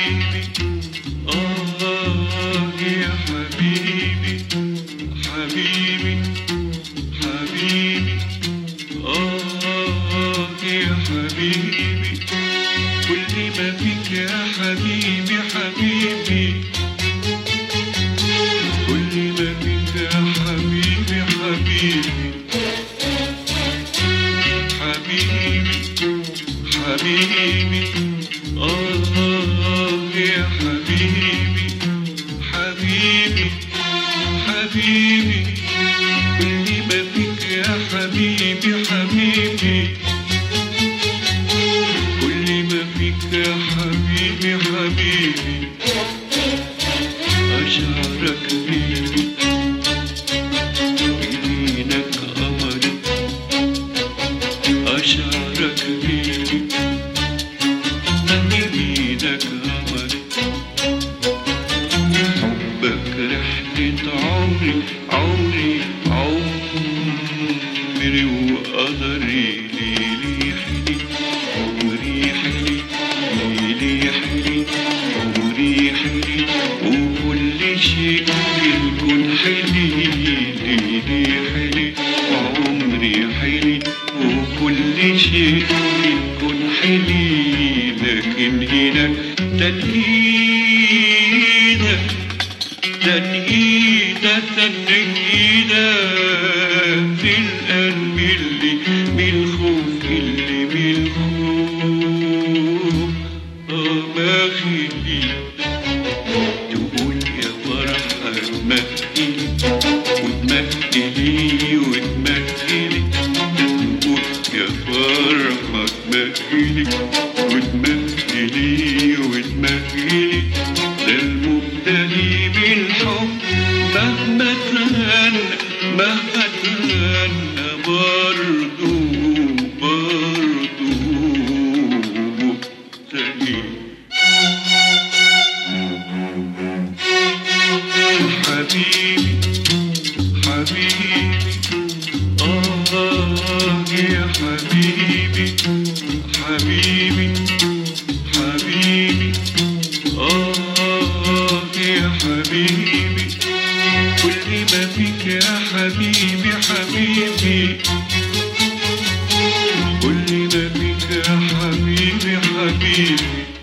حبيبي آه يا حبيبي حبيبي حبيبي آه يا حبيبي كل ما فيك يا حبيبي حبيبي كل ما فيك يا حبيبي حبيبي حبيبي حبيبي آه يا حبيبي حبيبي حبيبي كل ما فيك يا حبيبي حبيبي كل ما فيك يا حبيبي حبيبي أشعرك بيدي بيدينك قمري أشعرك بيدي بيدك قمري حبك رحلة عمري عمري عمري وقدري ليلي حلي عمري حلي ليلي حلي عمري حلي وكل شيء في الكون حلي ليلي حلي عمري حلي وكل شيء في الكون حلي لكن هنا تنهيدك تنهيدة تنهيدة في القلب اللي بالخوف اللي بالخوف آه ما خلي تقول يا فرحة تمثلي وتمثلي وتمثلي تقول يا فرحة تمثلي وتمثلي وتمثلي ده المبتلي بالحب مهما تهنى مهما تهنى برضو برضو مبتلي حبيبي حبيبي آه يا حبيبي حبيبي حبيبي آه يا حبيبي كل ما فيك يا حبيبي حبيبي كل ما فيك يا حبيبي حبيبي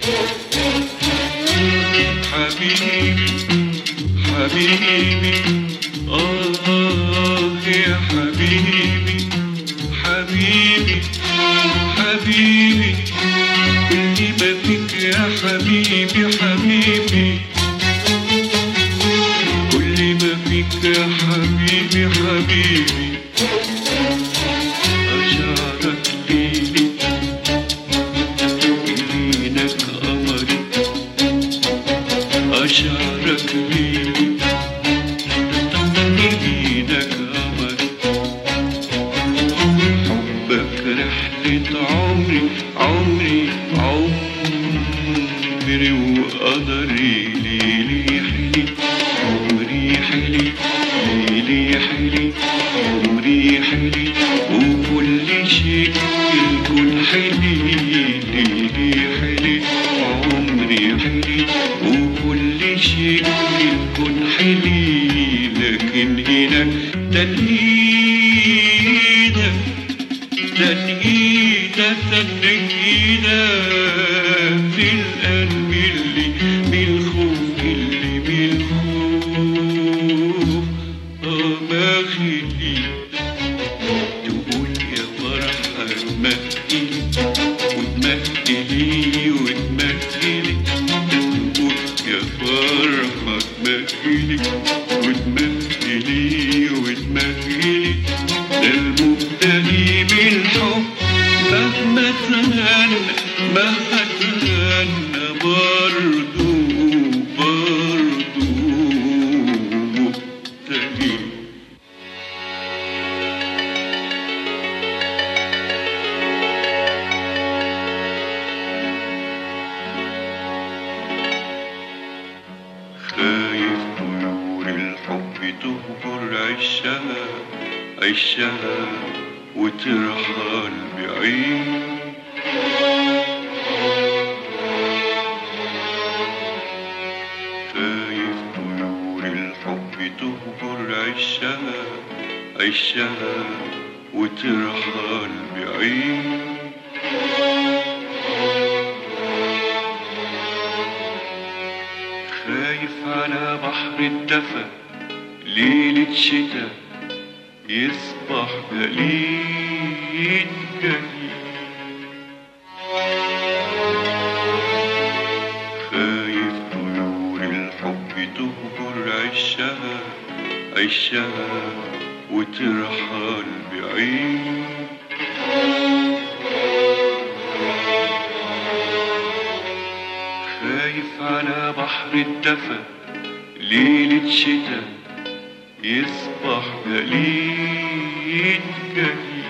حبيبي حبيبي آه يا حبيبي حبيبي حبيبي كل ما فيك يا حبيبي حبيبي كل ما فيك يا حبيبي حبيبي أشعرك ليلي يمينك قمري أشعرك ليلي يمينك قمري حبك رحلة عمري عمري عمري وقدري ليلي حلي عمري حلي ليلي حلي عمري حلي وكل شيء في الكون حلي ليلي حلي عمري حلي وكل شيء في الكون حلي لكن هنا تنهيدك تنهيدة تنهيدة في القلب اللي بالخوف اللي بالخوف آه ما خلي تقول يا فرحة تمثلي وتمثلي وتمثلي تقول يا فرحة تمثلي وتمثلي وتمثلي ده المبتلي بالحب مهما تهنى مهما تهنى برضو برضو مبتلي خايف طيور الحب تهجر عشها عشها وترحل بعيد تهجر عشها عشها وترحل بعيد خايف على بحر الدفا ليلة شتا يصبح جليد جليد خايف طيور الحب تهجر عشها عشها وترحل بعيد خايف على بحر الدفا ليلة شتا يصبح جليد جليد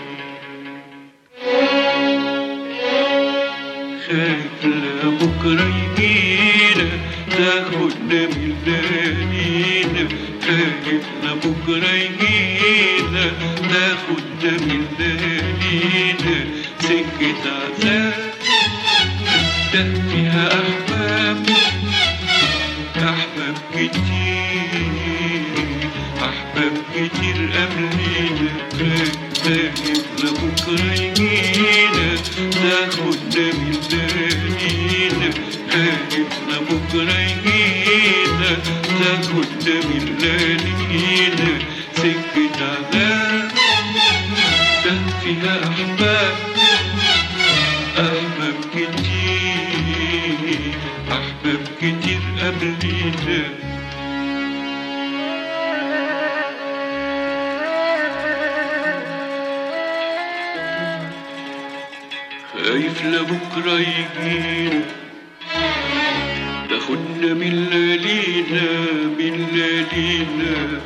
خايف لبكرة يجينا تاخدنا من ليالينا خايف لبكرة يجينا تاخدنا من ليالينا سكة عذاب ده فيها أحباب أحباب كتير أحباب كتير قبلينا خايف لبكرة يجينا تاخدنا من ليالينا خايف لبكرة يجينا تاخدنا من ليالينا سكة عذاب ده فيها أحباب أحباب كتير أحباب كتير قبلينا خايف لبكرة يجينا تاخدنا من ليالينا من ليالينا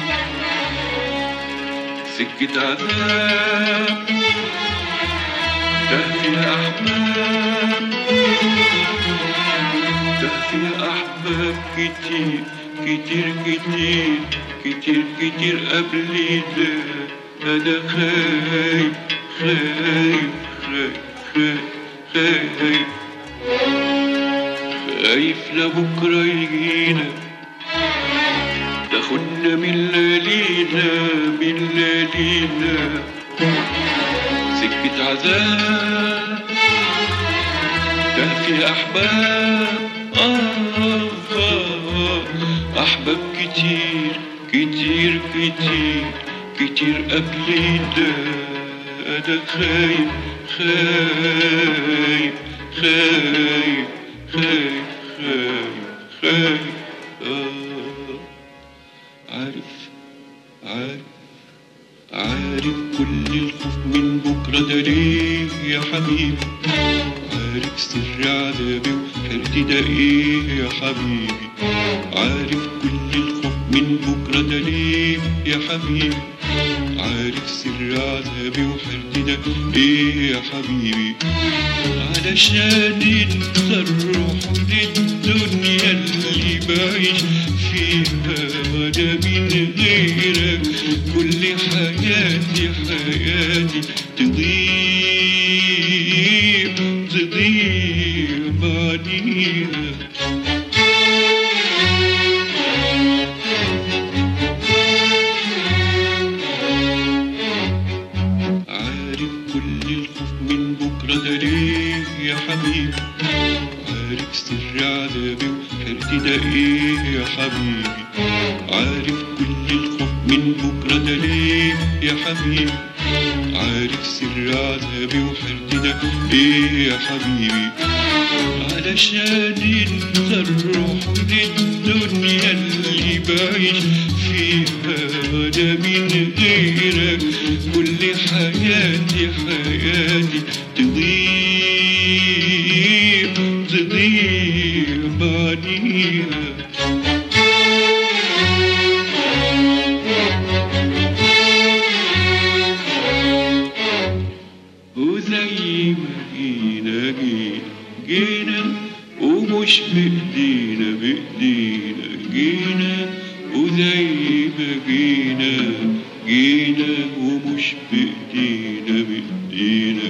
سكة عذاب ده فيها أحباب ده فيها أحباب كتير كتير كتير كتير كتير قبلينا أنا خايف خايف خايف خايف خايف خايف لبكرة يجينا تاخدنا من ليالينا من ليالينا سكة عذاب ده فيها أحباب آه آه أحباب كتير كتير كتير كتير قبلينا أنا خايف خايف خايف خايف خايف خايف آه عارف عارف عارف كل الخوف من بكرة ده ليه يا حبيبي عارف سر عذابي وحيرتي ده ايه يا حبيبي عارف كل الخوف من بكرة ده ليه يا حبيبي عارف سر عذابي وحيرتي ده ايه يا حبيبي علشان انت الروح للدنيا اللي بعيش فيها وانا من غيرك كل حياتي حياتي تضيع تضيع بعديها عارف كل الخوف من بكرة ده ليه يا حبيبي عارف سر عذابي وحيرتي ده ايه يا حبيبي عارف كل الخوف من بكرة ده ليه يا حبيبي عارف سر عذابي وحيرتي ده ايه يا حبيبي علشان انت الروح للدنيا اللي بعيش فيها وانا من غيرك كل حياتي حياتي تضيع تضيع بعديها وزي ما جينا جينا جينا ومش بإيدينا بإيدينا جينا وزي ما جينا جينا ومش بإيدينا بإيدينا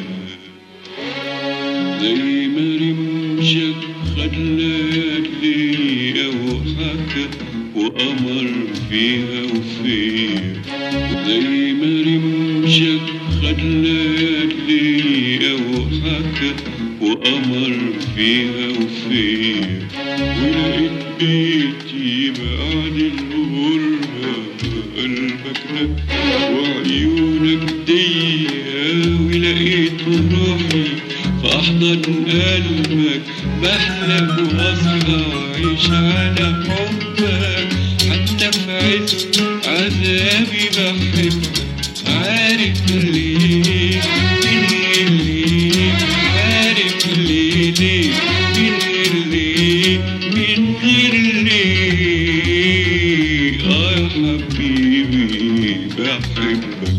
زي ما رمشك خد ليالي وحكى وقمر فيها وفيا زي ما رمشك خد ليالي وحكى وقمر فيها وفيا ولقيت بيتي بعد الغربة قلبك ده وعيونك ضيقة ولقيت روحي في أحضن قلبك بحلم وأصحى وأعيش على حبك حتى في عز عذابي بحبك عارف ليه ليه ليه عارف ليه ليه من غير ليه من غير ليه اه يا حبيبي بحبك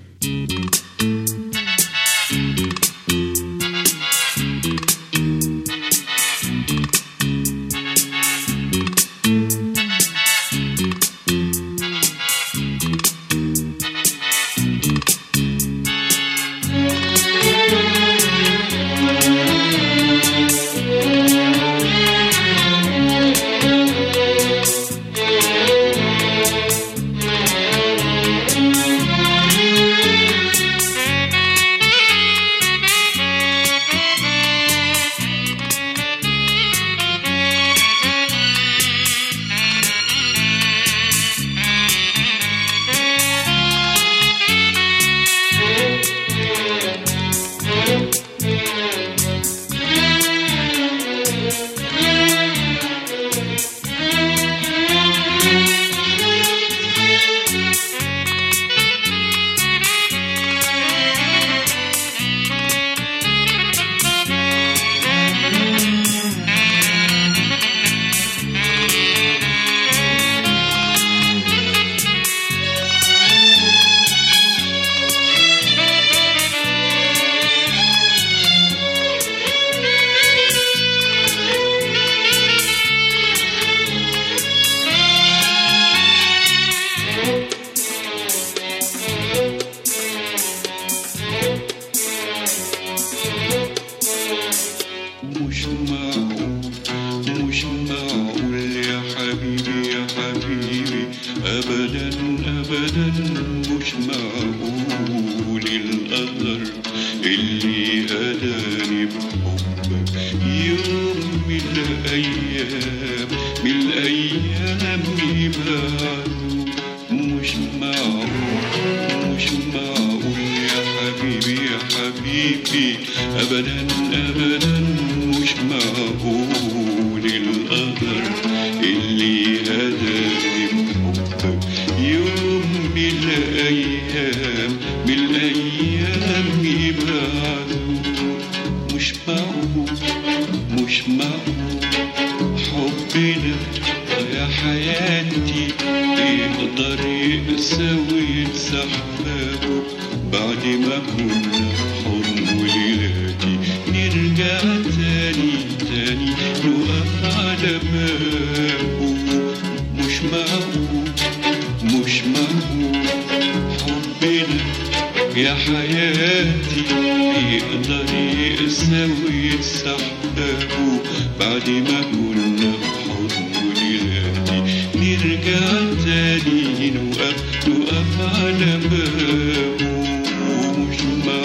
مش معقول مش معقول يا حبيبي يا حبيبي ابدا ابدا مش معقول القدر اللي اداني بحبك يوم من الايام من الايام يبعدوا مش معقول مش معقول يا حبيبي يا حبيبي ابدا ابدا مش معقول القدر اللي هداني بحبك يوم من الايام من الايام يبعدوا مش معقول مش معقول حبنا يا حياتي يقدر يساوي سحبابه بعد ما كنا حضن وليلاتي نرجع تاني تاني نقف على بابه مش معقول مش معقول حبنا يا حياتي يقدر يساوي سحبابه بعد ما كنا بحضن وليلاتي نرجع تاني نوقف نوقف على بابه مش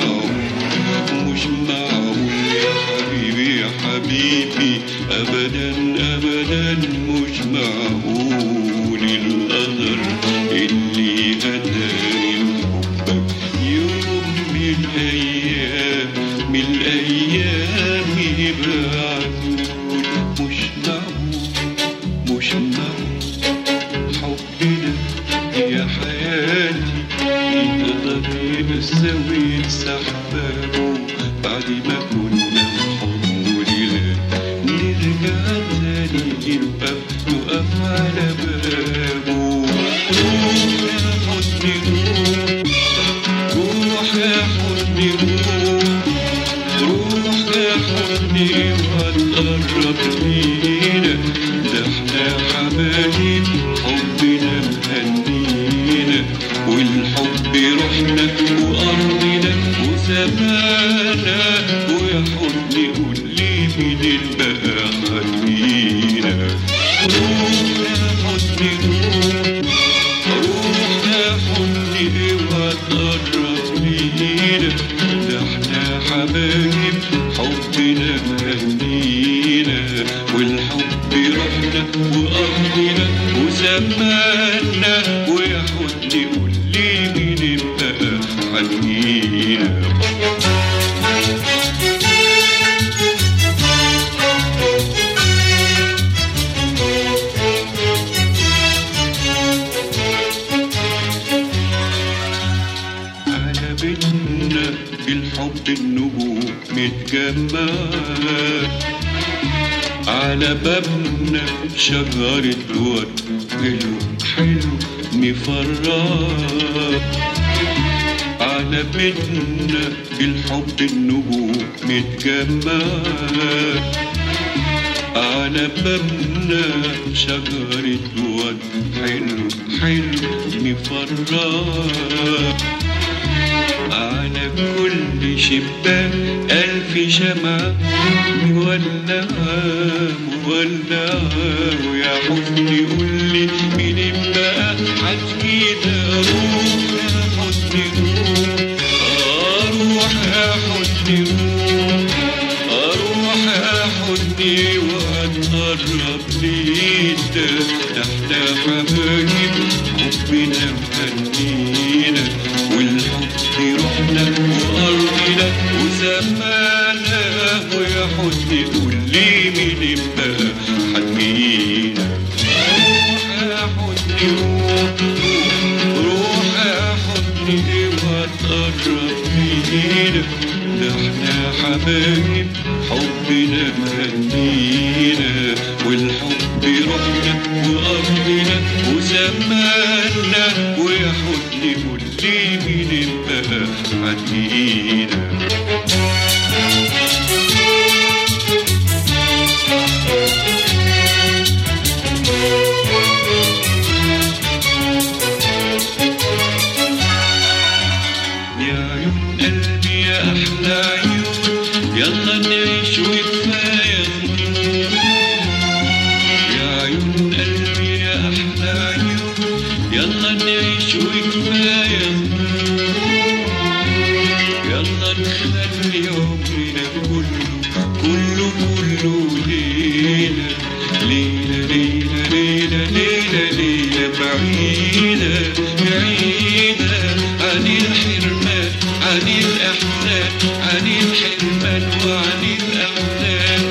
معقول مش معقول يا حبيبي يا حبيبي ابدا ابدا مش معقول القدر اللي هداني لحبك يوم من الايام من الايام يبعدون مش معقول مش معقول حبنا يا حياتي يقدر يساوي سحبابه بعد ما كنا حضن وليلات نرجع تاني نقف نقف على بابه روح يا حضني روح روح يا حضني روح روح يا حضني وهتقرب لينا ده احنا حبايب حبنا مهنينا والحب روحنا وأرضنا وزمانا ويا حضني قول لي مين بقى خلينا روح يا حضني روح روح يا حضني اوعى تقرب لينا ده احنا حبايب حبنا مهنينا والحب روحنا وأرضنا وزماننا ويا حضني قول لي مين بقى حنينا على بيتنا بالحب النجوم متجمعة على بابنا شجرة ورد حلو حلو مفرح على بيتنا بالحب النجوم متجمعة على بابنا شجرة ورد حلو حلو مفرح على كل شباك ألف شمعة مولعة مولعة ويا حسني قولي مين بقى حكينا روح يا حسني روح آه روح يا حسني روح أروح أحضني وأتقرب ليك ده احنا حبايب حبنا مهنينا والحب روحنا وأرضنا وزماننا ويا حضني قول لي مين بقى حنينا روح يا حضني روح روح يا حضني وتقرب لينا ده احنا حبايب حبنا مهنينا والحب روحنا وأرضنا وزماننا ويا حضني قول لي مين بقى حنينا يا عيون قلبي يا أحلى عيون يلا نعيش وكفاية ظنون يا عيون قلبي يا أحلى عيون يلا نعيش وكفاية ظنون يلا نخلي عمرنا كله كله كله ليلة ليلة ليلة ليلة ليلة ليلة بعيدة بعيدة عن الحرمان عن الأحزان عن الحرمان وعن الأحزان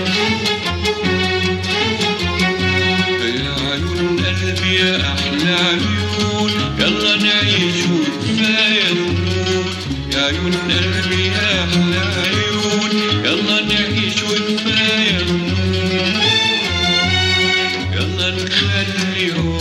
يا عيون قلبي يا أحلى عيون يلا نعيش وكفاية ذنون يا عيون قلبي يا أحلى عيون يلا نعيش وكفاية ذنون يلا نخلي